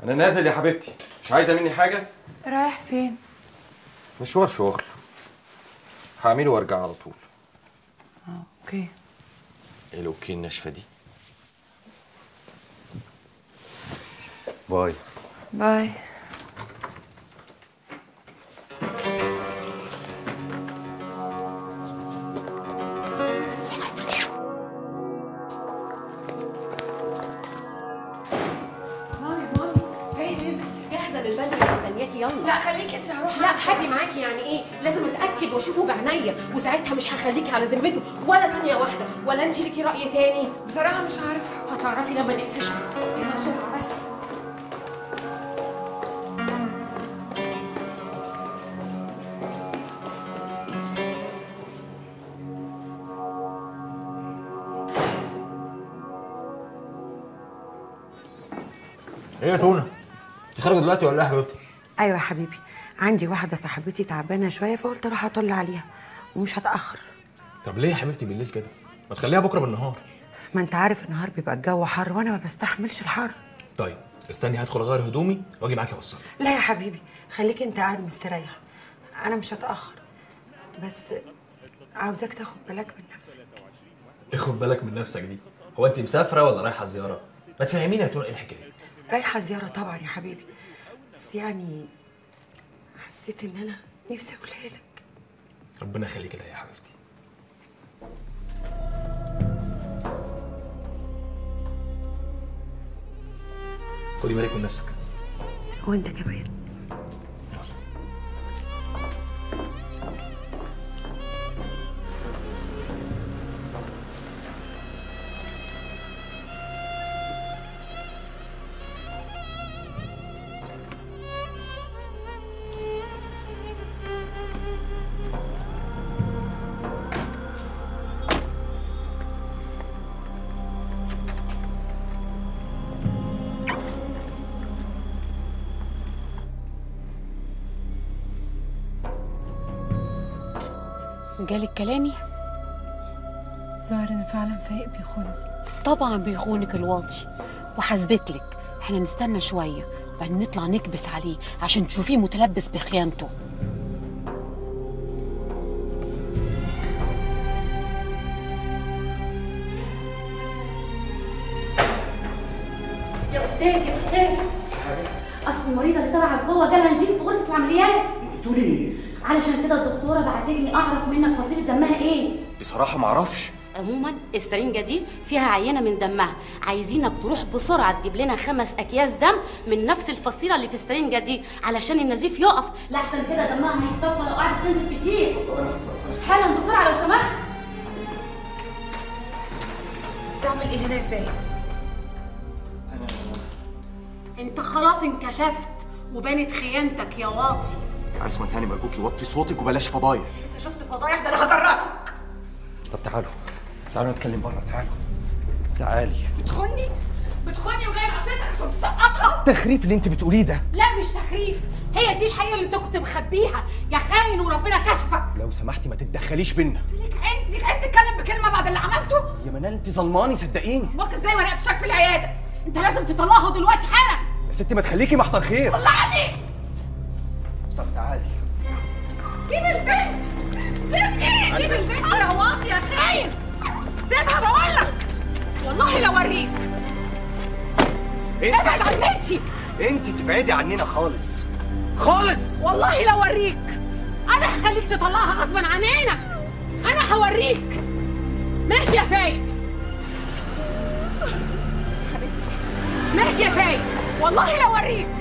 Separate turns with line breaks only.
انا نازل يا حبيبتي مش عايزه مني حاجه
رايح فين
مشوار شغل هعمله وارجع على طول
اوكي
ايه الاوكي الناشفه دي باي
باي
مامي مامي هي نزل جاهزه للبدري مستنياكي يلا
لا خليكي انت هروح
لا حاجي معاكي يعني ايه لازم اتاكد واشوفه بعينيا وساعتها مش هخليكي على ذمته ولا ثانيه واحده ولا انت ليكي راي تاني
بصراحه مش عارفه
هتعرفي لما نقفشه يلا بسرعه بس
ايه يا تونه انت خارجه دلوقتي ولا ايه يا حبيبتي
ايوه يا حبيبي عندي واحده صاحبتي تعبانه شويه فقلت اروح اطل عليها ومش هتاخر
طب ليه يا حبيبتي بالليل كده ما تخليها بكره بالنهار
ما انت عارف النهار بيبقى الجو حر وانا ما بستحملش الحر
طيب استني هدخل اغير هدومي واجي معاكي اوصلك
لا يا حبيبي خليك انت قاعد مستريح انا مش هتاخر بس عاوزاك تاخد بالك من نفسك
اخد بالك من نفسك دي هو انت مسافره ولا رايحه زياره ما تفهميني يا تونه ايه الحكايه
رايحه زياره طبعا يا حبيبي بس يعني حسيت ان انا نفسي اقولها لك
ربنا يخليك ليا يا حبيبتي خدي بالك من نفسك
وانت كمان
جالك كلامي
ظاهر ان فعلا فايق بيخوني
طبعا بيخونك الواطي وحسبت لك احنا نستنى شويه بعدين نطلع نكبس عليه عشان تشوفيه متلبس بخيانته
يا استاذ يا استاذ اصل المريضه اللي طلعت جوه جالها نزيف في غرفه العمليات
انت بتقولي ايه؟
علشان كده الدكتوره بعتتني اعرف منك فصيله دمها ايه
بصراحة معرفش
عموما السرنجه دي فيها عينه من دمها عايزينك تروح بسرعه تجيب لنا خمس اكياس دم من نفس الفصيله اللي في السرنجه دي علشان النزيف يقف لاحسن كده دمها هيتصفى لو قعدت تنزل كتير حالا بسرعه لو سمحت
تعمل ايه هنا يا فايق
انت خلاص انكشفت وبانت خيانتك يا واطي
عصمة هاني مرجوكي وطي صوتك وبلاش فضايح
لسه شفت فضايح ده انا هجرسك
طب تعالوا تعالوا نتكلم بره تعالوا تعالي
بتخوني بتخوني وجايب عشانك عشان تسقطها
التخريف اللي انت بتقوليه ده
لا مش تخريف هي دي الحقيقه اللي انت كنت مخبيها يا خاين وربنا كشفك
لو سمحتي ما تتدخليش بينا
ليك عين ليك عين تتكلم بكلمه بعد اللي عملته
يا منال انت ظلماني صدقيني
امك ازاي وانا قفشك في العياده
انت لازم تطلعه دلوقتي حالا
يا ستي ما تخليكي محضر خير
طلعني
طب تعالي
جيب البنت سيبني جيب البنت يا واطي يا خاين سيبها بقول لك والله لو اوريك ابعد عن بنتي
انت تبعدي عننا خالص خالص
والله لو اوريك انا هخليك تطلعها غصبا عن عينك انا هوريك ماشي يا فايق حبيبتي ماشي يا فايق والله لو اوريك